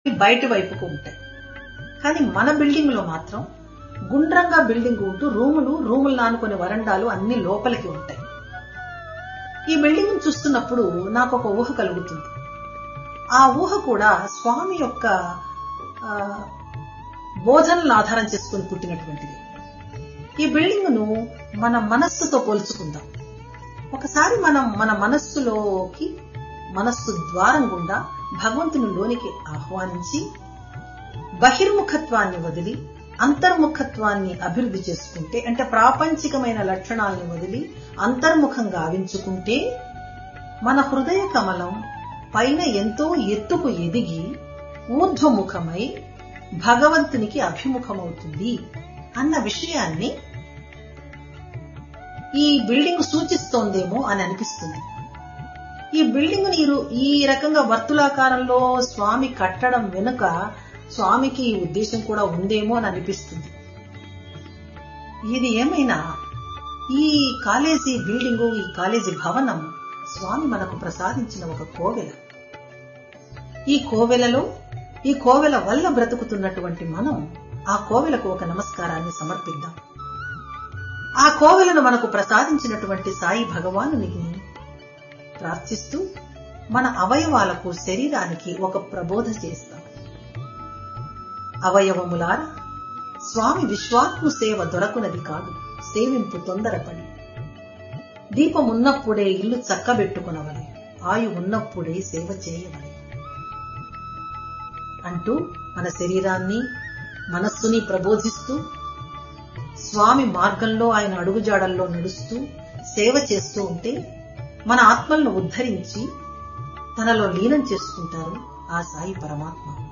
బయట వైపుకు ఉంటాయి కానీ మన బిల్డింగ్ లో మాత్రం గుండ్రంగా బిల్డింగ్ ఉంటూ రూములు రూములు నానుకునే వరండాలు అన్ని లోపలికి ఉంటాయి ఈ బిల్డింగ్ చూస్తున్నప్పుడు నాకు ఒక ఊహ కలుగుతుంది ఆ ఊహ కూడా స్వామి యొక్క ఆ, బోధనలను ఆధారం చేసుకుని పుట్టినటువంటిది ఈ బిల్డింగ్ ను మన మనస్సుతో పోల్చుకుందాం ఒకసారి మనం మన మనస్సులోకి మనస్సు ద్వారం గుండా భగవంతుని లోనికి ఆహ్వానించి బహిర్ముఖత్వాన్ని వదిలి అంతర్ముఖత్వాన్ని అభివృద్ధి చేసుకుంటే అంటే ప్రాపంచికమైన లక్షణాలను వదిలి అంతర్ముఖంగా గావించుకుంటే మన హృదయ కమలం పైన ఎంతో ఎత్తుకు ఎదిగి ఊర్ధ్వముఖమై భగవంతునికి అభిముఖమవుతుంది అన్న విషయాన్ని ఈ బిల్డింగ్ సూచిస్తోందేమో అని అనిపిస్తుంది ఈ బిల్డింగ్ నీరు ఈ రకంగా వర్తులాకారంలో స్వామి కట్టడం వెనుక స్వామికి ఈ ఉద్దేశం కూడా ఉందేమో అని అనిపిస్తుంది ఇది ఏమైనా ఈ కాలేజీ బిల్డింగు ఈ కాలేజీ భవనం స్వామి మనకు ప్రసాదించిన ఒక కోవెల ఈ కోవెలలో ఈ కోవెల వల్ల బ్రతుకుతున్నటువంటి మనం ఆ కోవెలకు ఒక నమస్కారాన్ని సమర్పిద్దాం ఆ కోవెలను మనకు ప్రసాదించినటువంటి సాయి భగవానునికి ప్రార్థిస్తూ మన అవయవాలకు శరీరానికి ఒక ప్రబోధ చేస్తాం అవయవములారా స్వామి విశ్వాత్మ సేవ దొరకునది కాదు సేవింపు తొందరపడి దీపం ఉన్నప్పుడే ఇల్లు చక్కబెట్టుకునవలే ఆయు ఉన్నప్పుడే సేవ చేయవలే అంటూ మన శరీరాన్ని మనస్సుని ప్రబోధిస్తూ స్వామి మార్గంలో ఆయన అడుగుజాడల్లో నడుస్తూ సేవ చేస్తూ ఉంటే మన ఆత్మలను ఉద్ధరించి తనలో లీనం చేసుకుంటారు ఆ సాయి పరమాత్మ